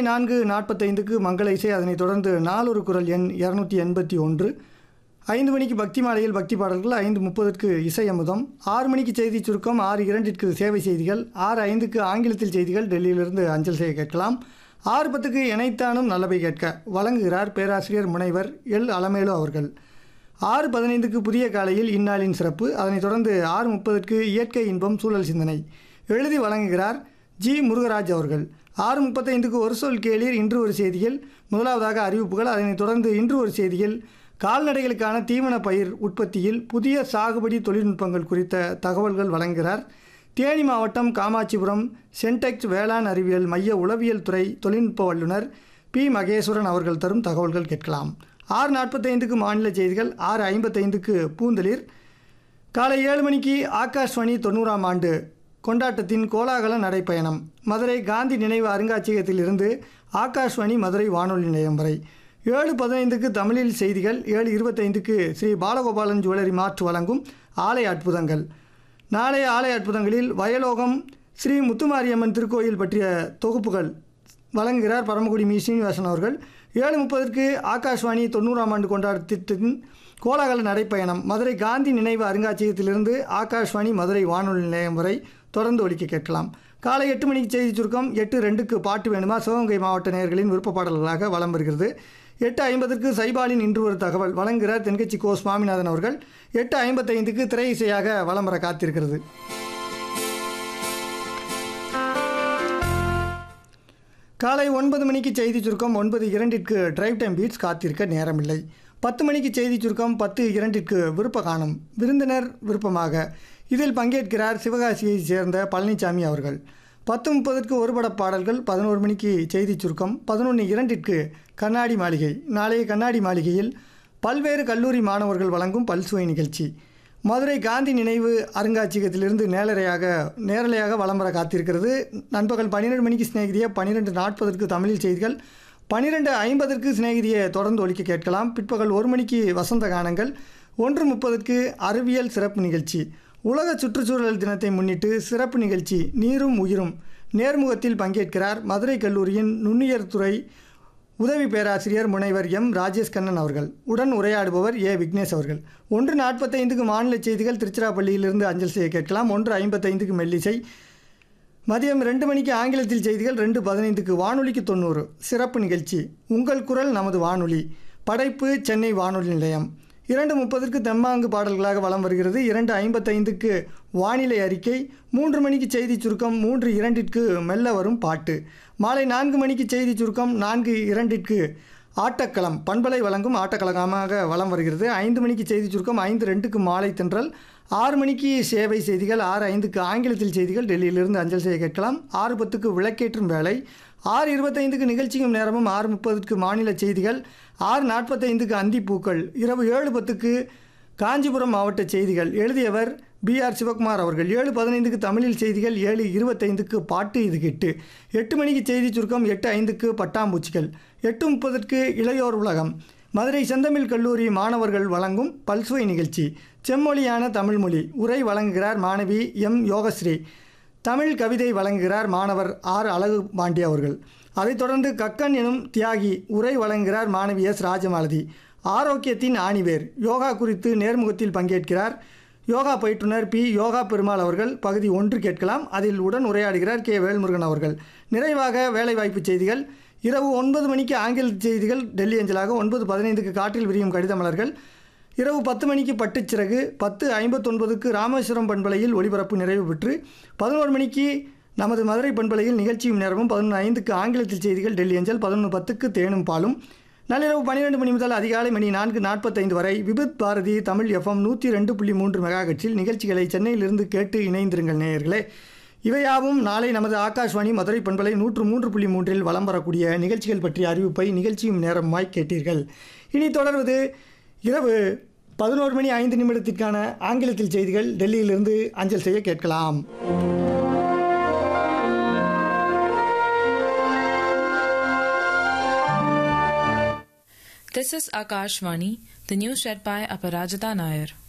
நான்கு நாற்பத்தைந்துக்கு மங்கள இசை அதனைத் தொடர்ந்து நாலொரு குரல் எண் இரநூத்தி எண்பத்தி ஒன்று ஐந்து மணிக்கு பக்தி மாலையில் பக்தி பாடல்கள் ஐந்து முப்பதுக்கு இசை அமுதம் ஆறு மணிக்கு செய்தி சுருக்கம் ஆறு இரண்டிற்கு சேவை செய்திகள் ஆறு ஐந்துக்கு ஆங்கிலத்தில் செய்திகள் டெல்லியிலிருந்து அஞ்சல் செய்ய கேட்கலாம் ஆறு பத்துக்கு இணைத்தானும் நல்லவை கேட்க வழங்குகிறார் பேராசிரியர் முனைவர் எல் அலமேலு அவர்கள் ஆறு பதினைந்துக்கு புதிய காலையில் இந்நாளின் சிறப்பு அதனைத் தொடர்ந்து ஆறு முப்பதுக்கு இயற்கை இன்பம் சூழல் சிந்தனை எழுதி வழங்குகிறார் ஜி முருகராஜ் அவர்கள் ஆறு முப்பத்தைந்துக்கு ஒரு சொல் கேளீர் இன்று ஒரு செய்தியில் முதலாவதாக அறிவிப்புகள் அதனைத் தொடர்ந்து இன்று ஒரு செய்தியில் கால்நடைகளுக்கான தீவன பயிர் உற்பத்தியில் புதிய சாகுபடி தொழில்நுட்பங்கள் குறித்த தகவல்கள் வழங்குகிறார் தேனி மாவட்டம் காமாட்சிபுரம் சென்டெக்ஸ் வேளாண் அறிவியல் மைய உளவியல் துறை தொழில்நுட்ப வல்லுநர் பி மகேஸ்வரன் அவர்கள் தரும் தகவல்கள் கேட்கலாம் ஆறு நாற்பத்தைந்துக்கு மாநில செய்திகள் ஆறு ஐம்பத்தைந்துக்கு பூந்தளிர் காலை ஏழு மணிக்கு ஆகாஷ்வாணி தொண்ணூறாம் ஆண்டு கொண்டாட்டத்தின் கோலாகல நடைப்பயணம் மதுரை காந்தி நினைவு அருங்காட்சியகத்திலிருந்து ஆகாஷ்வாணி மதுரை வானொலி நிலையம் வரை ஏழு பதினைந்துக்கு தமிழில் செய்திகள் ஏழு இருபத்தைந்துக்கு ஸ்ரீ பாலகோபாலன் ஜுவல்லரி மாற்று வழங்கும் ஆலய அற்புதங்கள் நாளைய ஆலய அற்புதங்களில் வயலோகம் ஸ்ரீ முத்துமாரியம்மன் திருக்கோயில் பற்றிய தொகுப்புகள் வழங்குகிறார் பரமக்குடி மீ சீனிவாசன் அவர்கள் ஏழு முப்பதற்கு ஆகாஷ்வாணி தொண்ணூறாம் ஆண்டு கொண்டாட்டத்தின் கோலாகல நடைப்பயணம் மதுரை காந்தி நினைவு அருங்காட்சியகத்திலிருந்து ஆகாஷ்வாணி மதுரை வானொலி நிலையம் வரை தொடர்ந்து ஒலிக்க கேட்கலாம் காலை எட்டு மணிக்கு செய்தி சுருக்கம் எட்டு ரெண்டுக்கு பாட்டு வேணுமா சிவகங்கை மாவட்ட நேயர்களின் விருப்ப பாடல்களாக வலம் வருகிறது எட்டு ஐம்பதற்கு சைபாலின் இன்று ஒரு தகவல் வழங்குகிறார் தென்கட்சி கோ சுவாமிநாதன் அவர்கள் எட்டு ஐம்பத்தைந்துக்கு திரை இசையாக வலம் வர காத்திருக்கிறது காலை ஒன்பது மணிக்கு செய்தி சுருக்கம் ஒன்பது இரண்டிற்கு டிரைவ் டைம் பீட்ஸ் காத்திருக்க நேரமில்லை பத்து மணிக்கு செய்தி சுருக்கம் பத்து இரண்டிற்கு விருப்ப காணும் விருந்தினர் விருப்பமாக இதில் பங்கேற்கிறார் சிவகாசியைச் சேர்ந்த பழனிசாமி அவர்கள் பத்து முப்பதுக்கு ஒருபட பாடல்கள் பதினோரு மணிக்கு செய்தி சுருக்கம் பதினொன்று இரண்டிற்கு கண்ணாடி மாளிகை நாளைய கண்ணாடி மாளிகையில் பல்வேறு கல்லூரி மாணவர்கள் வழங்கும் பல்சுவை நிகழ்ச்சி மதுரை காந்தி நினைவு அருங்காட்சியகத்திலிருந்து நேரலையாக நேரலையாக வலம் வர காத்திருக்கிறது நண்பகல் பன்னிரெண்டு மணிக்கு சிநேகிதிய பன்னிரெண்டு நாற்பதற்கு தமிழில் செய்திகள் பன்னிரெண்டு ஐம்பதற்கு சிநேகிதியை தொடர்ந்து ஒலிக்க கேட்கலாம் பிற்பகல் ஒரு மணிக்கு வசந்த கானங்கள் ஒன்று முப்பதற்கு அறிவியல் சிறப்பு நிகழ்ச்சி உலக சுற்றுச்சூழல் தினத்தை முன்னிட்டு சிறப்பு நிகழ்ச்சி நீரும் உயிரும் நேர்முகத்தில் பங்கேற்கிறார் மதுரை கல்லூரியின் நுண்ணியர் துறை உதவி பேராசிரியர் முனைவர் எம் ராஜேஷ் கண்ணன் அவர்கள் உடன் உரையாடுபவர் ஏ விக்னேஷ் அவர்கள் ஒன்று நாற்பத்தைந்துக்கு மாநில செய்திகள் திருச்சிராப்பள்ளியிலிருந்து அஞ்சல் செய்ய கேட்கலாம் ஒன்று ஐம்பத்தைந்துக்கு மெல்லிசை மதியம் ரெண்டு மணிக்கு ஆங்கிலத்தில் செய்திகள் ரெண்டு பதினைந்துக்கு வானொலிக்கு தொண்ணூறு சிறப்பு நிகழ்ச்சி உங்கள் குரல் நமது வானொலி படைப்பு சென்னை வானொலி நிலையம் இரண்டு முப்பதற்கு தெம்மாங்கு பாடல்களாக வலம் வருகிறது இரண்டு ஐம்பத்தைந்துக்கு வானிலை அறிக்கை மூன்று மணிக்கு செய்தி சுருக்கம் மூன்று இரண்டிற்கு மெல்ல வரும் பாட்டு மாலை நான்கு மணிக்கு செய்தி சுருக்கம் நான்கு இரண்டிற்கு ஆட்டக்களம் பண்பலை வழங்கும் ஆட்டக்களமாக வலம் வருகிறது ஐந்து மணிக்கு செய்தி சுருக்கம் ஐந்து ரெண்டுக்கு மாலை தென்றல் ஆறு மணிக்கு சேவை செய்திகள் ஆறு ஐந்துக்கு ஆங்கிலத்தில் செய்திகள் டெல்லியிலிருந்து அஞ்சல் செய்ய கேட்கலாம் ஆறு பத்துக்கு விளக்கேற்றும் வேலை ஆறு இருபத்தைந்துக்கு நிகழ்ச்சியும் நேரமும் ஆறு முப்பதுக்கு மாநில செய்திகள் ஆறு நாற்பத்தைந்துக்கு அந்திப்பூக்கள் இரவு ஏழு பத்துக்கு காஞ்சிபுரம் மாவட்ட செய்திகள் எழுதியவர் பி ஆர் சிவகுமார் அவர்கள் ஏழு பதினைந்துக்கு தமிழில் செய்திகள் ஏழு இருபத்தைந்துக்கு பாட்டு இது கிட்டு எட்டு மணிக்கு செய்தி சுருக்கம் எட்டு ஐந்துக்கு பட்டாம்பூச்சிகள் எட்டு முப்பதற்கு இளையோர் உலகம் மதுரை செந்தமிழ் கல்லூரி மாணவர்கள் வழங்கும் பல்சுவை நிகழ்ச்சி செம்மொழியான தமிழ்மொழி உரை வழங்குகிறார் மாணவி எம் யோகஸ்ரீ தமிழ் கவிதை வழங்குகிறார் மாணவர் ஆர் அழகு பாண்டி அவர்கள் அதைத் தொடர்ந்து கக்கன் எனும் தியாகி உரை வழங்குகிறார் மாணவி எஸ் ராஜமாலதி ஆரோக்கியத்தின் ஆணிவேர் யோகா குறித்து நேர்முகத்தில் பங்கேற்கிறார் யோகா பயிற்றுனர் பி யோகா பெருமாள் அவர்கள் பகுதி ஒன்று கேட்கலாம் அதில் உடன் உரையாடுகிறார் கே வேல்முருகன் அவர்கள் நிறைவாக வேலைவாய்ப்பு செய்திகள் இரவு ஒன்பது மணிக்கு ஆங்கில செய்திகள் டெல்லி அஞ்சலாக ஒன்பது பதினைந்துக்கு காற்றில் விரியும் கடித மலர்கள் இரவு பத்து மணிக்கு பட்டுச்சிறகு பத்து ஐம்பத்தொன்பதுக்கு ராமேஸ்வரம் பண்பலையில் ஒளிபரப்பு நிறைவு பெற்று பதினோரு மணிக்கு நமது மதுரை பண்பலையில் நிகழ்ச்சியும் நேரமும் பதினொன்று ஐந்துக்கு ஆங்கிலத்தில் செய்திகள் டெல்லி அஞ்சல் பதினொன்று பத்துக்கு தேனும் பாலும் நள்ளிரவு பன்னிரெண்டு மணி முதல் அதிகாலை மணி நான்கு நாற்பத்தைந்து வரை விபித் பாரதி தமிழ் எஃப்எம் நூற்றி ரெண்டு புள்ளி மூன்று மெகாகட்சில் நிகழ்ச்சிகளை சென்னையிலிருந்து கேட்டு இணைந்திருங்கள் நேயர்களே இவையாவும் நாளை நமது ஆகாஷ்வாணி மதுரை பண்பலை நூற்று மூன்று புள்ளி மூன்றில் வலம் வரக்கூடிய நிகழ்ச்சிகள் பற்றிய அறிவிப்பை நிகழ்ச்சியும் நேரமாய் கேட்டீர்கள் இனி தொடர்வது இரவு பதினோரு மணி ஐந்து நிமிடத்திற்கான ஆங்கிலத்தில் செய்திகள் டெல்லியிலிருந்து அஞ்சல் செய்ய கேட்கலாம் This is Akashvani, the news read by Aparajita Nair.